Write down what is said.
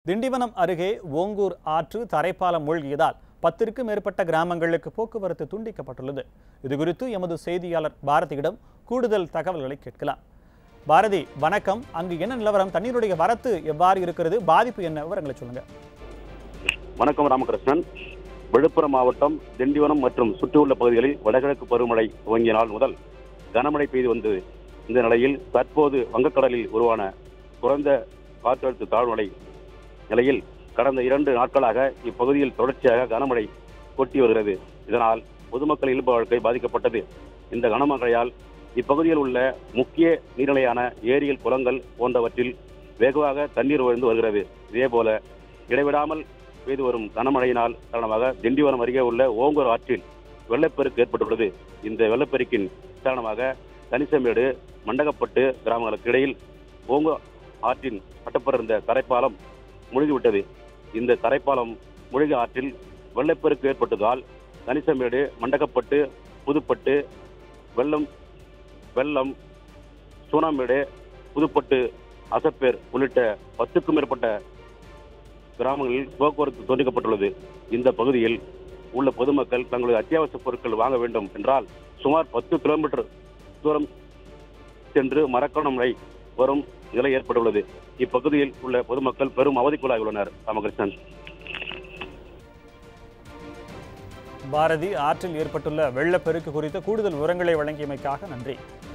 திண்டிவனம் அருகே ஓங்கூர் ஆற்று தரைப்பாலம் மூழ்கியதால் பத்திற்கும் மேற்பட்ட கிராமங்களுக்கு போக்குவரத்து துண்டிக்கப்பட்டுள்ளது இதுகுறித்து எமது செய்தியாளர் பாரதியிடம் கூடுதல் தகவல்களை கேட்கலாம் பாரதி வணக்கம் அங்கு என்ன நிலவரம் தண்ணீருடைய வரத்து எவ்வாறு இருக்கிறது பாதிப்பு என்ன விவரங்களை சொல்லுங்க வணக்கம் ராமகிருஷ்ணன் விழுப்புரம் மாவட்டம் திண்டிவனம் மற்றும் சுற்றியுள்ள பகுதிகளில் வடகிழக்கு பருவமழை துவங்கிய நாள் முதல் கனமழை பெய்து வந்தது இந்த நிலையில் தற்போது வங்கக்கடலில் உருவான குறைந்த காற்றழுத்த தாழ்வுநிலை நிலையில் கடந்த இரண்டு நாட்களாக இப்பகுதியில் தொடர்ச்சியாக கனமழை கொட்டி வருகிறது இதனால் பொதுமக்கள் இயல்பு வாழ்க்கை பாதிக்கப்பட்டது இந்த கனமழையால் இப்பகுதியில் உள்ள முக்கிய நீர்நிலையான ஏரிகள் குளங்கள் போன்றவற்றில் வெகுவாக தண்ணீர் வழிந்து வருகிறது இதேபோல இடைவிடாமல் பெய்து வரும் கனமழையினால் காரணமாக திண்டிவனம் அருகே உள்ள ஓங்கூர் ஆற்றில் வெள்ளப்பெருக்கு ஏற்பட்டுள்ளது இந்த வெள்ளப்பெருக்கின் காரணமாக கனிசமேடு மண்டகப்பட்டு கிராமங்களுக்கு இடையில் ஓங்கூர் ஆற்றின் கட்டப்பட்டிருந்த தரைப்பாலம் முழுகிவிட்டது இந்த தரைப்பாலம் முழுகிய ஆற்றில் வெள்ளப்பெருக்கு ஏற்பட்டதால் கனிசமேடு மண்டகப்பட்டு புதுப்பட்டு வெள்ளம் வெள்ளம் சூனாம்பேடு புதுப்பட்டு அசப்பேர் உள்ளிட்ட பத்துக்கும் மேற்பட்ட கிராமங்களில் போக்குவரத்து துண்டிக்கப்பட்டுள்ளது இந்த பகுதியில் உள்ள பொதுமக்கள் தங்களது அத்தியாவசிய பொருட்கள் வாங்க வேண்டும் என்றால் சுமார் பத்து கிலோமீட்டர் தூரம் சென்று மரக்கணம் வரை வரும் நிலை ஏற்பட்டுள்ளது இப்பகுதியில் உள்ள பொதுமக்கள் பெரும் அவதிக்குள்ளாகியுள்ளனர் ராமகிருஷ்ணன் பாரதி ஆற்றில் ஏற்பட்டுள்ள வெள்ளப்பெருக்கு குறித்த கூடுதல் விவரங்களை வழங்கியமைக்காக நன்றி